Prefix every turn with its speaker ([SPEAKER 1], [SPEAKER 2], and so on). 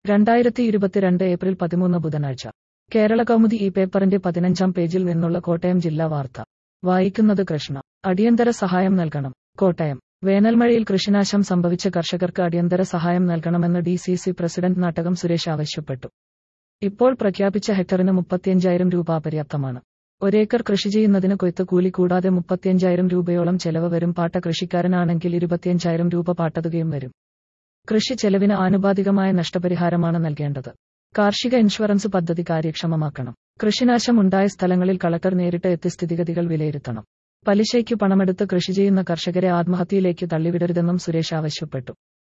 [SPEAKER 1] രണ്ടായിരത്തി ഇരുപത്തിരണ്ട് ഏപ്രിൽ പതിമൂന്ന് ബുധനാഴ്ച കേരള കൗമുദി ഈ പേപ്പറിന്റെ പതിനഞ്ചാം പേജിൽ നിന്നുള്ള കോട്ടയം ജില്ലാ വാർത്ത വായിക്കുന്നത് കൃഷ്ണ അടിയന്തര സഹായം നൽകണം കോട്ടയം വേനൽമഴയിൽ കൃഷിനാശം സംഭവിച്ച കർഷകർക്ക് അടിയന്തര സഹായം നൽകണമെന്ന് D C C president Nattakam Suresh ആവശ്യപ്പെട്ടു ഇപ്പോൾ പ്രഖ്യാപിച്ച ഹെക്ടറിന് മുപ്പത്തിയഞ്ചായിരം രൂപ അപര്യാപ്തമാണ് ഒരേക്കർ കൃഷി ചെയ്യുന്നതിന് കൊയ്ത്ത് കൂലി കൂടാതെ മുപ്പത്തിയഞ്ചായിരം രൂപയോളം ചെലവ് വരും പാട്ട കൃഷിക്കാരനാണെങ്കിൽ ഇരുപത്തിയഞ്ചായിരം രൂപ പാട്ടതുകയും വരും കൃഷി ചെലവിന് ആനുപാതികമായ നഷ്ടപരിഹാരമാണ് നൽകേണ്ടത് കാർഷിക ഇൻഷുറൻസ് പദ്ധതി കാര്യക്ഷമമാക്കണം കൃഷിനാശം ഉണ്ടായ സ്ഥലങ്ങളിൽ കളക്ടർ നേരിട്ട് എത്തി സ്ഥിതിഗതികൾ വിലയിരുത്തണം പലിശയ്ക്ക് പണമെടുത്ത് കൃഷി ചെയ്യുന്ന കർഷകരെ ആത്മഹത്യയിലേക്ക് തള്ളിവിടരുതെന്നും സുരേഷ് ആവശ്യപ്പെട്ടു